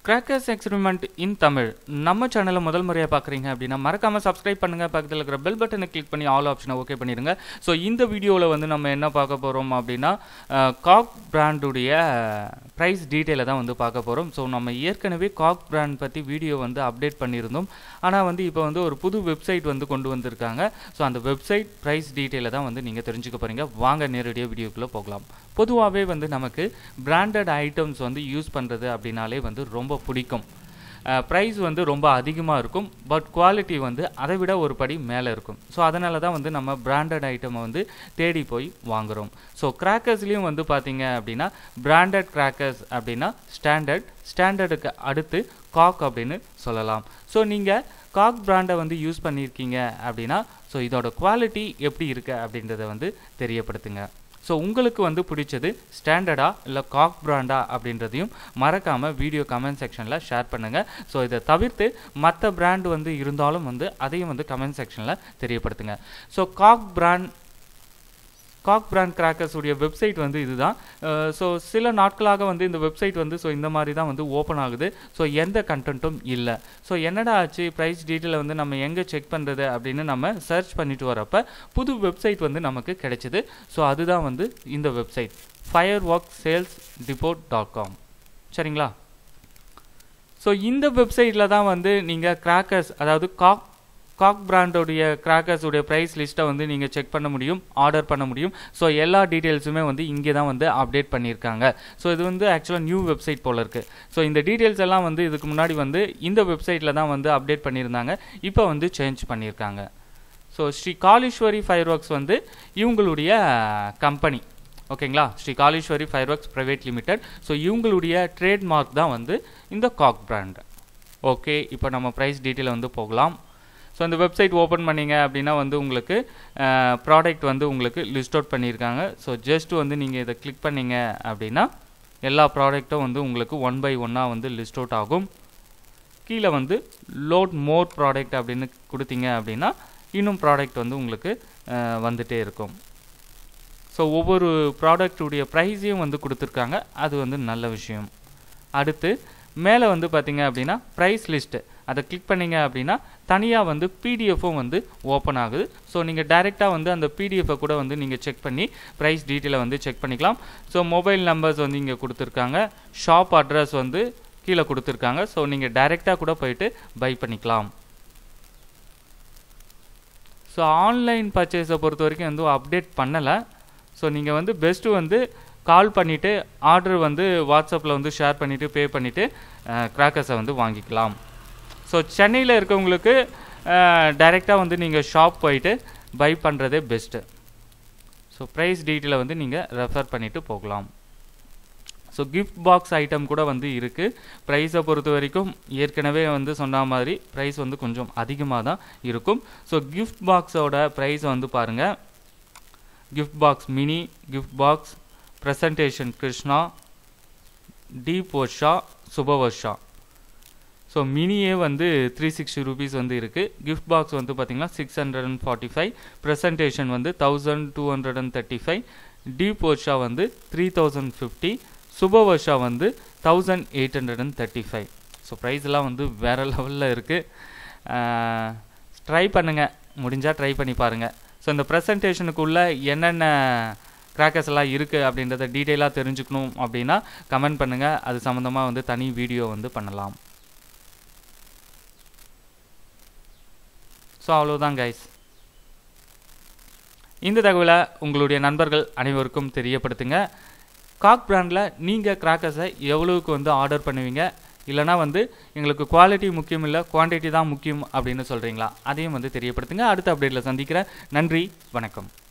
crackers experiment இன் தமிழ் நம்ம சேனலை முதல் முறையாக பார்க்குறீங்க அப்படின்னா மறக்காமல் சப்ஸ்கிரைப் பண்ணுங்கள் பக்கத்தில் இருக்கிற பெல் பட்டனை கிளிக் பண்ணி ஆல் ஆப்ஷனை ஓகே பண்ணிடுங்க ஸோ இந்த வீடியோவில் வந்து நம்ம என்ன பார்க்க போகிறோம் அப்படின்னா காக் பிராண்டுடைய ப்ரைஸ் டீட்டெயிலை தான் வந்து பார்க்க போகிறோம் ஸோ நம்ம ஏற்கனவே காக் பிராண்ட் பற்றி வீடியோ வந்து அப்டேட் பண்ணியிருந்தோம் ஆனால் வந்து இப்போ வந்து ஒரு புது வெப்சைட் வந்து கொண்டு வந்திருக்காங்க ஸோ அந்த வெப்சைட் ப்ரைஸ் டீட்டெயிலை தான் வந்து நீங்கள் தெரிஞ்சுக்க போகிறீங்க வாங்க நேரடியாக வீடியோக்குள்ளே போகலாம் பொதுவாகவே வந்து நமக்கு பிராண்டட் ஐட்டம்ஸ் வந்து யூஸ் பண்ணுறது அப்படின்னாலே வந்து ரொம்ப பிடிக்கும் ப்ரைஸ் வந்து ரொம்ப அதிகமாக இருக்கும் பட் குவாலிட்டி வந்து அதை விட ஒரு படி மேலே இருக்கும் ஸோ அதனால தான் வந்து நம்ம பிராண்டட் ஐட்டமை வந்து தேடி போய் வாங்குகிறோம் ஸோ கிராக்கர்ஸ்லேயும் வந்து பார்த்தீங்க அப்படின்னா பிராண்டட் கிராக்கர்ஸ் அப்படின்னா ஸ்டாண்டர்ட் ஸ்டாண்டர்டுக்கு அடுத்து காக் அப்படின்னு சொல்லலாம் ஸோ நீங்கள் காக் பிராண்டை வந்து யூஸ் பண்ணியிருக்கீங்க அப்படின்னா ஸோ இதோட குவாலிட்டி எப்படி இருக்குது அப்படின்றத வந்து தெரியப்படுத்துங்க ஸோ உங்களுக்கு வந்து பிடிச்சது ஸ்டாண்டர்டா இல்லை காக் பிராண்டா அப்படின்றதையும் மறக்காமல் வீடியோ கமெண்ட் செக்ஷனில் ஷேர் பண்ணுங்கள் ஸோ இதை தவிர்த்து மற்ற பிராண்ட் வந்து இருந்தாலும் வந்து அதையும் வந்து கமெண்ட் செக்ஷனில் தெரியப்படுத்துங்க so cock brand cock brand crackers உடைய வெப்சைட் வந்து இதுதான் ஸோ சில நாட்களாக வந்து இந்த வெப்சைட் வந்து ஸோ இந்த மாதிரி தான் வந்து ஓப்பன் ஆகுது ஸோ எந்த கண்டென்ட்டும் இல்லை ஸோ என்னடா ஆச்சு ப்ரைஸ் டீட்டெயிலை வந்து நம்ம எங்கே செக் பண்ணுறது அப்படின்னு நம்ம சர்ச் பண்ணிட்டு வரப்போ புது வெப்சைட் வந்து நமக்கு கிடைச்சிது ஸோ அதுதான் வந்து இந்த website fire work sales depot dot com சரிங்களா ஸோ இந்த வெப்சைட்டில் தான் வந்து நீங்கள் கிராக்கர்ஸ் அதாவது காக் காக் பிராண்டோடைய கிராக்கர்ஸுடைய ப்ரைஸ் லிஸ்ட்டை வந்து நீங்கள் செக் பண்ண முடியும் ஆர்டர் பண்ண முடியும் ஸோ எல்லா டீட்டெயில்ஸுமே வந்து இங்கே தான் வந்து அப்டேட் பண்ணியிருக்காங்க ஸோ இது வந்து ஆக்சுவலாக நியூ வெப்சைட் போல் இருக்குது ஸோ இந்த டீட்டெயில்ஸ் எல்லாம் வந்து இதுக்கு முன்னாடி வந்து இந்த வெப்சைட்டில் தான் வந்து அப்டேட் பண்ணியிருந்தாங்க இப்போ வந்து சேஞ்ச் பண்ணியிருக்காங்க so Shri Kaliswari fire works வந்து இவங்களுடைய கம்பெனி ஓகேங்களா Shri Kaliswari fire works private limited so இவங்களுடைய ட்ரேட்மார்க் தான் வந்து இந்த காக் பிராண்ட் ஓகே இப்போ நம்ம ப்ரைஸ் டீட்டெயில் வந்து போகலாம் ஸோ அந்த வெப்சைட் ஓப்பன் பண்ணிங்க அப்படின்னா வந்து உங்களுக்கு ப்ராடக்ட் வந்து உங்களுக்கு லிஸ்ட் அவுட் பண்ணியிருக்காங்க ஸோ ஜஸ்ட் வந்து நீங்கள் இதை கிளிக் பண்ணிங்க அப்படின்னா எல்லா ப்ராடக்ட்டும் வந்து உங்களுக்கு ஒன் பை ஒன்னாக வந்து லிஸ்ட் அவுட் ஆகும் கீழே வந்து லோட் மோர் ப்ராடக்ட் அப்படின்னு கொடுத்தீங்க அப்படின்னா இன்னும் ப்ராடக்ட் வந்து உங்களுக்கு வந்துகிட்டே இருக்கும் ஸோ ஒவ்வொரு ப்ராடக்டுடைய ப்ரைஸையும் வந்து கொடுத்துருக்காங்க அது வந்து நல்ல விஷயம் அடுத்து மேலே வந்து பார்த்தீங்க அப்படின்னா ப்ரைஸ் லிஸ்ட்டு அதை கிளிக் பண்ணிங்க அப்படின்னா தனியாக வந்து பிடிஎஃப்பும் வந்து ஓப்பன் ஆகுது ஸோ நீங்கள் டைரெக்டாக வந்து அந்த பிடிஎஃப்பை கூட வந்து நீங்கள் செக் பண்ணி ப்ரைஸ் டீட்டெயிலை வந்து செக் பண்ணிக்கலாம் ஸோ மொபைல் நம்பர்ஸ் வந்து இங்கே கொடுத்துருக்காங்க ஷாப் அட்ரஸ் வந்து கீழே கொடுத்துருக்காங்க ஸோ நீங்கள் டைரெக்டாக கூட போயிட்டு பை பண்ணிக்கலாம் ஸோ ஆன்லைன் பர்ச்சேஸை பொறுத்த வரைக்கும் வந்து அப்டேட் பண்ணலை ஸோ நீங்கள் வந்து பெஸ்ட்டு வந்து கால் பண்ணிவிட்டு ஆர்டர் வந்து வாட்ஸ்அப்பில் வந்து ஷேர் பண்ணிவிட்டு பே பண்ணிவிட்டு கிராக்கர்ஸை வந்து வாங்கிக்கலாம் ஸோ சென்னையில் இருக்கவங்களுக்கு டைரெக்டாக வந்து நீங்கள் ஷாப் போயிட்டு பை பண்ணுறதே பெஸ்ட்டு ஸோ ப்ரைஸ் டீட்டெயிலை வந்து நீங்கள் ரெஃபர் பண்ணிவிட்டு போகலாம் ஸோ கிஃப்ட் பாக்ஸ் ஐட்டம் கூட வந்து இருக்குது ப்ரைஸை பொறுத்த வரைக்கும் ஏற்கனவே வந்து சொன்ன மாதிரி ப்ரைஸ் வந்து கொஞ்சம் அதிகமாக தான் இருக்கும் ஸோ கிஃப்ட் பாக்ஸோட ப்ரைஸ் வந்து பாருங்கள் gift box mini gift box presentation Krishna டி போஷா சுபவர்ஷா ஸோ மினியே வந்து த்ரீ சிக்ஸ்டி ருபீஸ் வந்து இருக்குது கிஃப்ட் பாக்ஸ் வந்து பார்த்திங்கன்னா six hundred and forty five presentation வந்து thousand two hundred and thirty five டி போர்ஷா வந்து த்ரீ தௌசண்ட் ஃபிஃப்டி சுபவர்ஷா வந்து thousand eight hundred and thirty five so ப்ரைஸ்லாம் வந்து வேறு லெவலில் இருக்குது ட்ரை பண்ணுங்கள் முடிஞ்சால் ட்ரை பண்ணி பாருங்கள் ஸோ இந்த ப்ரெசன்டேஷனுக்குள்ளே என்னென்ன கிராக்கர்ஸ் எல்லாம் இருக்குது அப்படின்றத டீட்டெயிலாக தெரிஞ்சுக்கணும் அப்படின்னா கமெண்ட் பண்ணுங்கள் அது சம்மந்தமாக வந்து தனி வீடியோ வந்து பண்ணலாம் ஸோ அவ்வளோதான் கைஸ் இந்த தகவலை உங்களுடைய நண்பர்கள் அனைவருக்கும் தெரியப்படுத்துங்க காக் பிராண்டில் நீங்கள் கிராக்கர்ஸை எவ்வளவுக்கு வந்து ஆர்டர் பண்ணுவீங்க இல்லைனா வந்து எங்களுக்கு குவாலிட்டி முக்கியம் இல்லை குவான்டிட்டி தான் முக்கியம் அப்படின்னு சொல்கிறீங்களா அதையும் வந்து தெரியப்படுத்துங்க அடுத்த அப்டேட்டில் சந்திக்கிறேன் நன்றி வணக்கம்